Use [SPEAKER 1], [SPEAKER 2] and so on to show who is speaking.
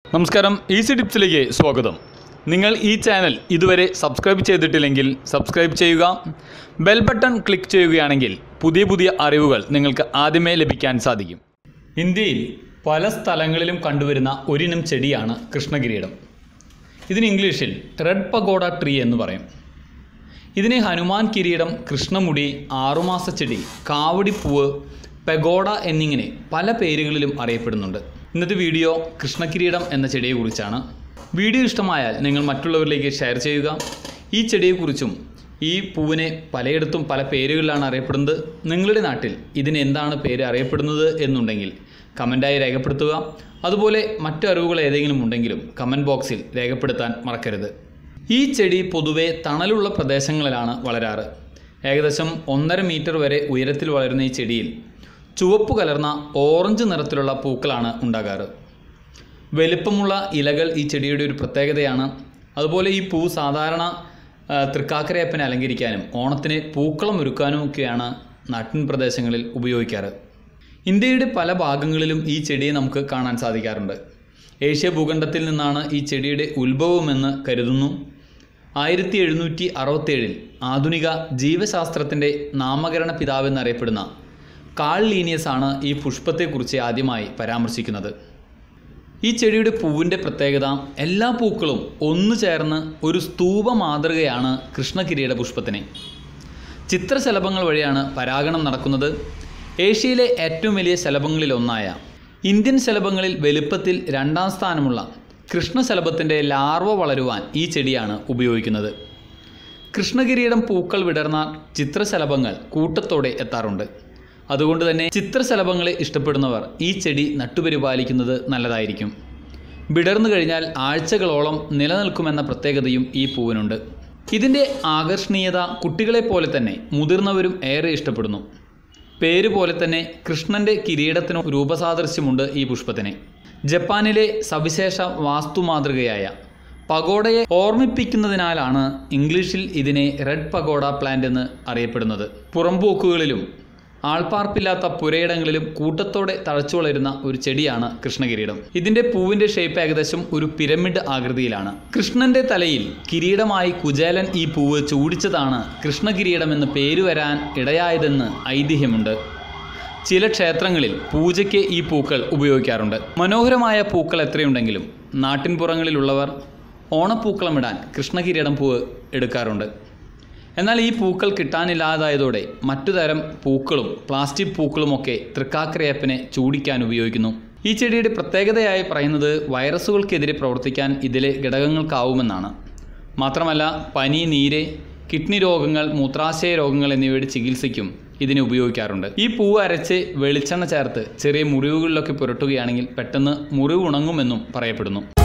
[SPEAKER 1] നമസ്കാരം ഈസി ടിപ്സിലേക്ക് സ്വാഗതം നിങ്ങൾ ഈ ചാനൽ ഇതുവരെ സബ്സ്ക്രൈബ് ചെയ്തിട്ടില്ലെങ്കിൽ സബ്സ്ക്രൈബ് ചെയ്യുക ബെൽ ബട്ടൺ ക്ലിക്ക് ചെയ്യുകയാണെങ്കിൽ പുതിയ പുതിയ അറിവുകൾ നിങ്ങൾക്ക് ആദ്യമേ ലഭിക്കാൻ സാധിക്കും ഇന്ത്യയിൽ പല സ്ഥലങ്ങളിലും കണ്ടുവരുന്ന ഒരിനം ചെടിയാണ് കൃഷ്ണകിരീടം ഇതിന് ഇംഗ്ലീഷിൽ റെഡ് പഗോഡ ട്രീ എന്ന് പറയും ഇതിനെ ഹനുമാൻ കിരീടം കൃഷ്ണമുടി ആറുമാസ ചെടി കാവടിപ്പൂവ് പെഗോഡ എന്നിങ്ങനെ പല പേരുകളിലും അറിയപ്പെടുന്നുണ്ട് ഇന്നത്തെ വീഡിയോ കൃഷ്ണകിരീടം എന്ന ചെടിയെക്കുറിച്ചാണ് വീഡിയോ ഇഷ്ടമായാൽ നിങ്ങൾ മറ്റുള്ളവരിലേക്ക് ഷെയർ ചെയ്യുക ഈ ചെടിയെക്കുറിച്ചും ഈ പൂവിനെ പലയിടത്തും പല പേരുകളിലാണ് അറിയപ്പെടുന്നത് നിങ്ങളുടെ നാട്ടിൽ ഇതിന് എന്താണ് പേര് അറിയപ്പെടുന്നത് എന്നുണ്ടെങ്കിൽ കമൻറ്റായി രേഖപ്പെടുത്തുക അതുപോലെ മറ്റു അറിവുകൾ ഏതെങ്കിലും ഉണ്ടെങ്കിലും കമൻറ്റ് ബോക്സിൽ രേഖപ്പെടുത്താൻ മറക്കരുത് ഈ ചെടി പൊതുവെ തണലുള്ള പ്രദേശങ്ങളിലാണ് വളരാറ് ഏകദേശം ഒന്നര മീറ്റർ വരെ ഉയരത്തിൽ വളരുന്ന ഈ ചെടിയിൽ ചുവപ്പ് കലർന്ന ഓറഞ്ച് നിറത്തിലുള്ള പൂക്കളാണ് ഉണ്ടാകാറ് വലിപ്പമുള്ള ഇലകൾ ഈ ചെടിയുടെ ഒരു പ്രത്യേകതയാണ് അതുപോലെ ഈ പൂ സാധാരണ ആ, തൃക്കാക്കരയപ്പനെ അലങ്കരിക്കാനും ഓണത്തിന് പൂക്കളം ഒരുക്കാനും ഒക്കെയാണ് നാട്ടിൻ പ്രദേശങ്ങളിൽ ഉപയോഗിക്കാറ് ഇന്ത്യയുടെ പല ഭാഗങ്ങളിലും ഈ ചെടിയെ നമുക്ക് കാണാൻ സാധിക്കാറുണ്ട് ഏഷ്യ ഭൂഖണ്ഡത്തിൽ നിന്നാണ് ഈ ചെടിയുടെ ഉത്ഭവമെന്ന് കരുതുന്നു ആയിരത്തി എഴുന്നൂറ്റി അറുപത്തേഴിൽ ആധുനിക ജീവശാസ്ത്രത്തിൻ്റെ നാമകരണ പിതാവെന്നറിയപ്പെടുന്ന കാൾ ലീനിയസ് ആണ് ഈ പുഷ്പത്തെക്കുറിച്ച് ആദ്യമായി പരാമർശിക്കുന്നത് ഈ ചെടിയുടെ പൂവിൻ്റെ പ്രത്യേകത എല്ലാ പൂക്കളും ഒന്നു ചേർന്ന് ഒരു സ്തൂപ മാതൃകയാണ് കൃഷ്ണകിരീട പുഷ്പത്തിന് ചിത്രശലഭങ്ങൾ വഴിയാണ് പരാഗണം നടക്കുന്നത് ഏഷ്യയിലെ ഏറ്റവും വലിയ ശലഭങ്ങളിലൊന്നായ ഇന്ത്യൻ ശലഭങ്ങളിൽ വലുപ്പത്തിൽ രണ്ടാം സ്ഥാനമുള്ള കൃഷ്ണശലഭത്തിൻ്റെ ലാർവ വളരുവാൻ ഈ ചെടിയാണ് ഉപയോഗിക്കുന്നത് കൃഷ്ണകിരീടം പൂക്കൾ വിടർന്ന ചിത്രശലഭങ്ങൾ കൂട്ടത്തോടെ എത്താറുണ്ട് അതുകൊണ്ട് തന്നെ ചിത്രശലഭങ്ങളെ ഇഷ്ടപ്പെടുന്നവർ ഈ ചെടി നട്ടുപരിപാലിക്കുന്നത് നല്ലതായിരിക്കും വിടർന്നു കഴിഞ്ഞാൽ ആഴ്ചകളോളം നിലനിൽക്കുമെന്ന പ്രത്യേകതയും ഈ പൂവിനുണ്ട് ഇതിൻ്റെ ആകർഷണീയത കുട്ടികളെ പോലെ തന്നെ മുതിർന്നവരും ഏറെ ഇഷ്ടപ്പെടുന്നു പേര് പോലെ തന്നെ കൃഷ്ണൻ്റെ കിരീടത്തിന് രൂപസാദൃശ്യമുണ്ട് ഈ പുഷ്പത്തിന് ജപ്പാനിലെ സവിശേഷ വാസ്തുമാതൃകയായ പഗോഡയെ ഓർമ്മിപ്പിക്കുന്നതിനാലാണ് ഇംഗ്ലീഷിൽ ഇതിനെ റെഡ് പഗോഡ പ്ലാന്റ് എന്ന് അറിയപ്പെടുന്നത് പുറംപോക്കുകളിലും ആൾപ്പാർപ്പില്ലാത്ത പുരയിടങ്ങളിലും കൂട്ടത്തോടെ തഴച്ചു വളരുന്ന ഒരു ചെടിയാണ് കൃഷ്ണകിരീടം ഇതിന്റെ പൂവിന്റെ ഷേപ്പ് ഏകദേശം ഒരു പിരമിഡ് ആകൃതിയിലാണ് കൃഷ്ണന്റെ തലയിൽ കിരീടമായി കുചേലൻ ഈ പൂവ് ചൂടിച്ചതാണ് കൃഷ്ണകിരീടം എന്ന് പേര് വരാൻ ഇടയായതെന്ന് ഐതിഹ്യമുണ്ട് ചില ക്ഷേത്രങ്ങളിൽ പൂജയ്ക്ക് ഈ പൂക്കൾ ഉപയോഗിക്കാറുണ്ട് മനോഹരമായ പൂക്കൾ എത്രയുണ്ടെങ്കിലും നാട്ടിൻപുറങ്ങളിലുള്ളവർ ഓണപ്പൂക്കളമിടാൻ കൃഷ്ണകിരീടം പൂവ് എടുക്കാറുണ്ട് എന്നാൽ ഈ പൂക്കൾ കിട്ടാനില്ലാതായതോടെ മറ്റു തരം പൂക്കളും പ്ലാസ്റ്റിക് പൂക്കളുമൊക്കെ തൃക്കാക്കരയപ്പനെ ചൂടിക്കാൻ ഉപയോഗിക്കുന്നു ഈ ചെടിയുടെ പ്രത്യേകതയായി പറയുന്നത് വൈറസുകൾക്കെതിരെ പ്രവർത്തിക്കാൻ ഇതിലെ ഘടകങ്ങൾക്കാവുമെന്നാണ് മാത്രമല്ല പനി നീര് കിഡ്നി രോഗങ്ങൾ മൂത്രാശയ രോഗങ്ങൾ എന്നിവയുടെ ചികിത്സയ്ക്കും ഇതിനെ ഉപയോഗിക്കാറുണ്ട് ഈ പൂവ് അരച്ച് വെളിച്ചെണ്ണ ചേർത്ത് ചെറിയ മുറിവുകളിലൊക്കെ പുരട്ടുകയാണെങ്കിൽ പെട്ടെന്ന് മുറിവ് ഉണങ്ങുമെന്നും പറയപ്പെടുന്നു